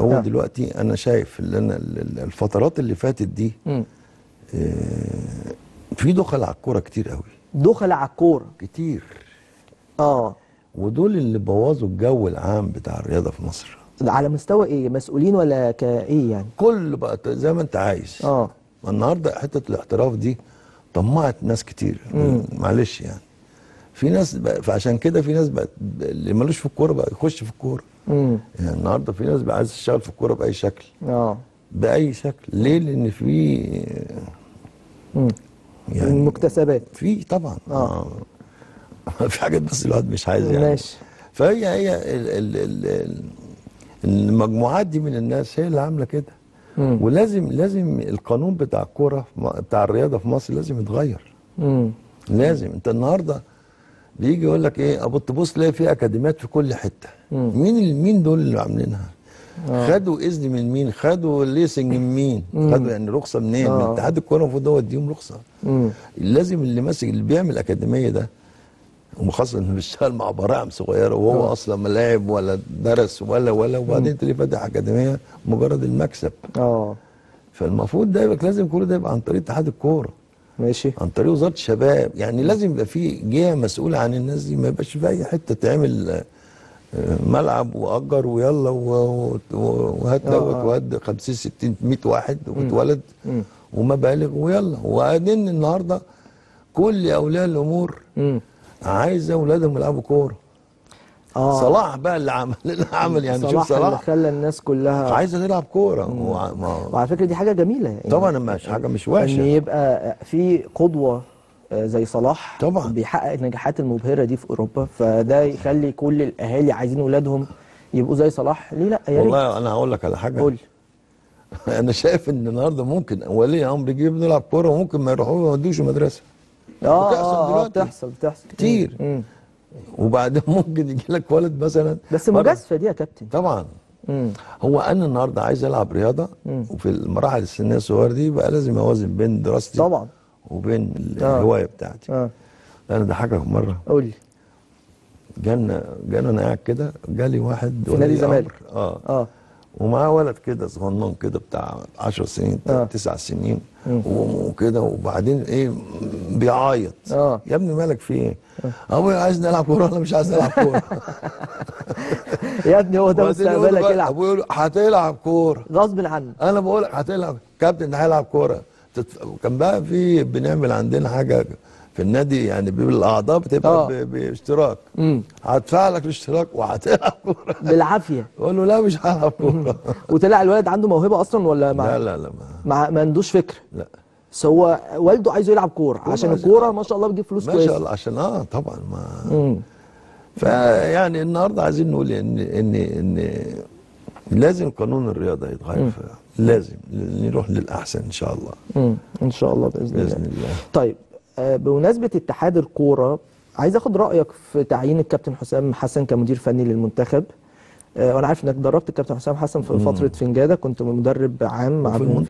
هو آه. دلوقتي انا شايف اللي انا ال- الفترات اللي فاتت دي مم. في دخل على الكوره كتير قوي دخل على الكوره كتير اه ودول اللي بوظوا الجو العام بتاع الرياضه في مصر على مستوى ايه مسؤولين ولا كايه يعني كل بقى زي ما انت عايز اه النهارده حته الاحتراف دي طمعت ناس كتير معلش يعني في ناس بقى فعشان كده في ناس بقت اللي ملوش في الكوره بقى يخش في الكوره امم يعني النهارده في ناس بقى عايز تشتغل في الكوره باي شكل اه باي شكل ليه لان في مم. يعني المكتسبات في طبعا آه. آه. في حاجات بس الواحد مش عايز يعني ماشي فهي هي ال ال ال ال المجموعات دي من الناس هي اللي عامله كده مم. ولازم لازم القانون بتاع الكوره في م- بتاع الرياضه في مصر لازم يتغير امم لازم انت النهارده بيجي يقول لك ايه ابو تبص تلاقي في اكاديميات في كل حته مم. مين اللي مين دول اللي عاملينها آه. خدوا اذن من مين خدوا ليسنج من مين خدوا يعني رخصه منين من آه. اتحاد الكوره المفروض هو يديهم رخصه امم لازم اللي ماسك اللي بيعمل اكاديميه ده وخاصه انه بيشتغل مع براعم صغيره وهو آه. اصلا ما لعب ولا درس ولا ولا وبعدين تلاقيه فاتح اكاديميه مجرد المكسب اه فالمفروض ده يبقى لازم كل ده يبقى عن طريق اتحاد الكوره ماشي عن طريق وزاره الشباب يعني لازم يبقى في جهه مسؤوله عن الناس دي ما يبقاش في اي حته تعمل آه، ملعب واجر ويلا و- و- وهات آه، دوت آه. وهات 50 60 100 واحد واتولد مم. ومبالغ ويلا وبعدين النهارده كل اولياء الامور امم عايزه اولادهم يلعبوا كوره اه صلاح بقى اللي عمل اللي عمل يعني شوف صلاح اللي صلاح خلى الناس كلها عايزه تلعب كوره وع- ما- وعلى فكره دي حاجه جميله يعني طبعا مش حاجه مش ان وحشه يبقى في قدوه آه، زي صلاح طبعا. بيحقق النجاحات المبهره دي في اوروبا فده يخلي كل الاهالي عايزين اولادهم يبقوا زي صلاح ليه لا يا ريت والله انا هقول لك على حاجه قول انا شايف ان النهارده ممكن ولي امر يجيب ابنه يلعب كوره وممكن ما يروحوا ما يودوش مدرسه اه بتحصل اه آه، دلوقتي. بتحصل بتحصل كتير. مم. وبعدين ممكن يجي لك ولد مثلا بس مرة- مجازفه دي يا كابتن طبعا مم. هو انا النهارده عايز العب رياضه وفي المراحل السنيه الصغيره دي بقى لازم اوازن بين دراستي طبعا وبين ال- آه. الهوايه بتاعتي اه انا ده حاجه مره قول لي جانا جانا انا قاعد كده جالي واحد في نادي ولي الزمالك. أمر. اه اه ومعاه ولد كده صغنن كده بتاع 10 سنين آه. تسع سنين مم. و- وكده وبعدين ايه بيعيط آه. يا ابني مالك في ايه؟ ابويا عايز نلعب كوره ولا مش عايز نلعب كوره؟ يا ابني هو ده وبعدين يقول له مستقبلك بقى- العب ابويا يقول له هتلعب كوره غصب عنك انا بقول لك هتلعب كابتن ده هيلعب كوره تت- كان بقى في بنعمل عندنا حاجه في النادي يعني بيبقى الاعضاء بتبقى آه. ب- باشتراك امم هدفع لك الاشتراك وهتلعب كوره بالعافيه اقول له لا مش هلعب كوره وطلع الولد عنده موهبه اصلا ولا مع لا لا لا ما مع ما عندوش فكر لا بس هو والده عايزه يلعب كوره عشان عايز الكوره يلعب. ما شاء الله بتجيب فلوس ما شاء كويسه الله عشان اه طبعا ما امم فيعني النهارده عايزين نقول ان ان ان لازم قانون الرياضه يتغير لازم نروح للاحسن ان شاء الله امم ان شاء الله باذن, باذن الله الله طيب آه، بمناسبه اتحاد الكوره عايز اخد رايك في تعيين الكابتن حسام حسن كمدير فني للمنتخب آه، وانا عارف انك دربت الكابتن حسام حسن في فتره فنجاده كنت مدرب عام مع وفي المنتخب